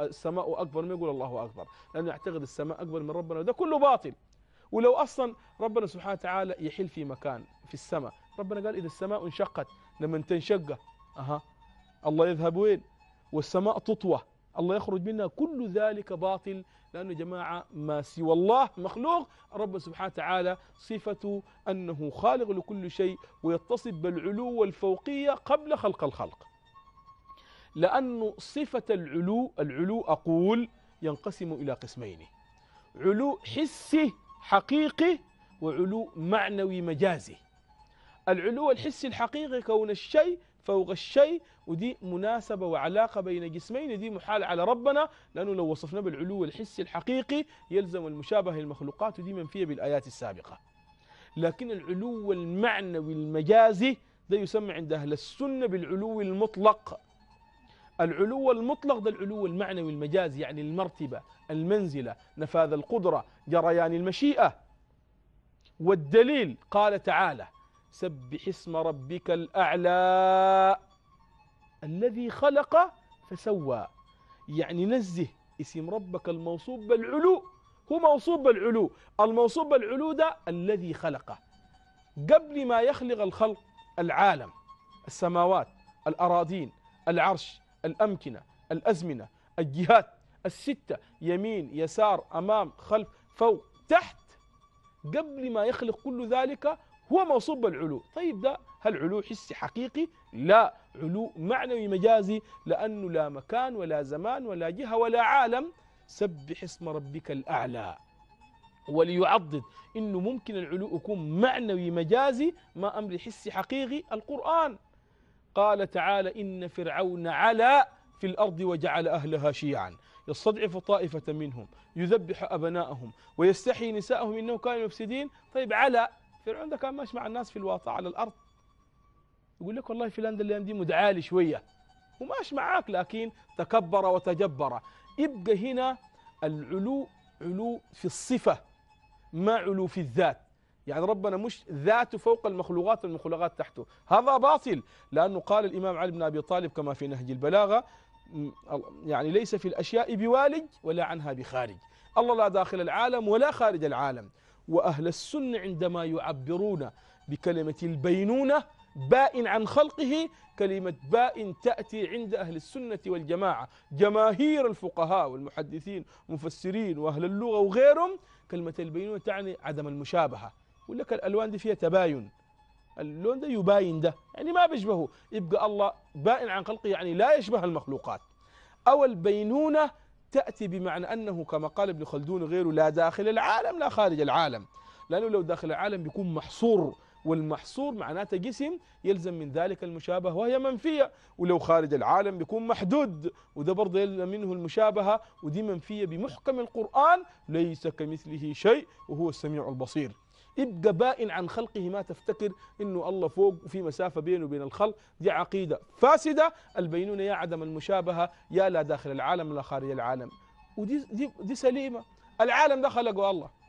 الله السماء اكبر ما يقول الله اكبر لانه يعتقد السماء اكبر من ربنا وده كله باطل ولو اصلا ربنا سبحانه وتعالى يحل في مكان في السماء ربنا قال اذا السماء انشقت لما تنشق اها الله يذهب وين والسماء تطوى الله يخرج منها كل ذلك باطل لأنه يا جماعة ما سوى الله مخلوق رب سبحانه وتعالى صفة أنه خالق لكل شيء ويتصف بالعلو والفوقية قبل خلق الخلق لأنه صفة العلو العلو أقول ينقسم إلى قسمين علو حسي حقيقي وعلو معنوي مجازي العلو الحسي الحقيقي كون الشيء فوق الشيء ودي مناسبة وعلاقة بين جسمين دي محال على ربنا لأنه لو وصفنا بالعلو الحسي الحقيقي يلزم المشابهة للمخلوقات ودي منفية بالآيات السابقة لكن العلو المعنوي المجازي ده يسمى عند أهل السنة بالعلو المطلق العلو المطلق ده العلو المعنوي المجازي يعني المرتبة المنزلة نفاذ القدرة جريان المشيئة والدليل قال تعالى سبح اسم ربك الأعلى الذي خلق فسوى يعني نزه اسم ربك الموصوف بالعلو هو موصوف بالعلو الموصوف بالعلو ده الذي خلقه قبل ما يخلق الخلق العالم السماوات الأراضين العرش الأمكنة الأزمنة الجهات الستة يمين يسار أمام خلف فوق تحت قبل ما يخلق كل ذلك هو موصوف بالعلو طيب ده هل علو حسي حقيقي لا علو معنوي مجازي لأنه لا مكان ولا زمان ولا جهة ولا عالم سبح اسم ربك الأعلى وليعضد انه ممكن العلو يكون معنوي مجازي ما امر حسي حقيقي القران قال تعالى ان فرعون علا في الارض وجعل اهلها شيعا يستضعف طائفه منهم يذبح ابناءهم ويستحيي نساءهم انه كانوا مفسدين طيب علا فرعون ده كان ماشي مع الناس في الواطة على الارض يقول لك والله فلان ده الايام دي مدعالي شويه وماش معاك لكن تكبر وتجبر يبقى هنا العلو علو في الصفه ما علو في الذات يعني ربنا مش ذاته فوق المخلوقات والمخلوقات تحته هذا باطل لأنه قال الإمام علي بن أبي طالب كما في نهج البلاغة يعني ليس في الأشياء بوالج ولا عنها بخارج الله لا داخل العالم ولا خارج العالم وأهل السنة عندما يعبرون بكلمة البينونة باء عن خلقه كلمة باء تأتي عند أهل السنة والجماعة جماهير الفقهاء والمحدثين والمفسرين وأهل اللغة وغيرهم كلمة البينونة تعني عدم المشابهة يقول لك الألوان دي فيها تباين اللون ده يباين ده يعني ما بيشبهه يبقى الله بائن عن خلقه يعني لا يشبه المخلوقات أو البينونة تأتي بمعنى أنه كما قال ابن خلدون وغيره لا داخل العالم لا خارج العالم لأنه لو داخل العالم بيكون محصور والمحصور معناته جسم يلزم من ذلك المشابهة وهي منفية ولو خارج العالم بيكون محدود وده برضه يلزم منه المشابهة ودي منفية بمحكم القرآن ليس كمثله شيء وهو السميع البصير يبقى بائن عن خلقه ما تفتكر انه الله فوق وفي مسافه بينه وبين الخلق دي عقيده فاسده البينونه يا عدم المشابهه يا لا داخل العالم لا خارج العالم ودي دي, دي سليمه العالم ده خلقه الله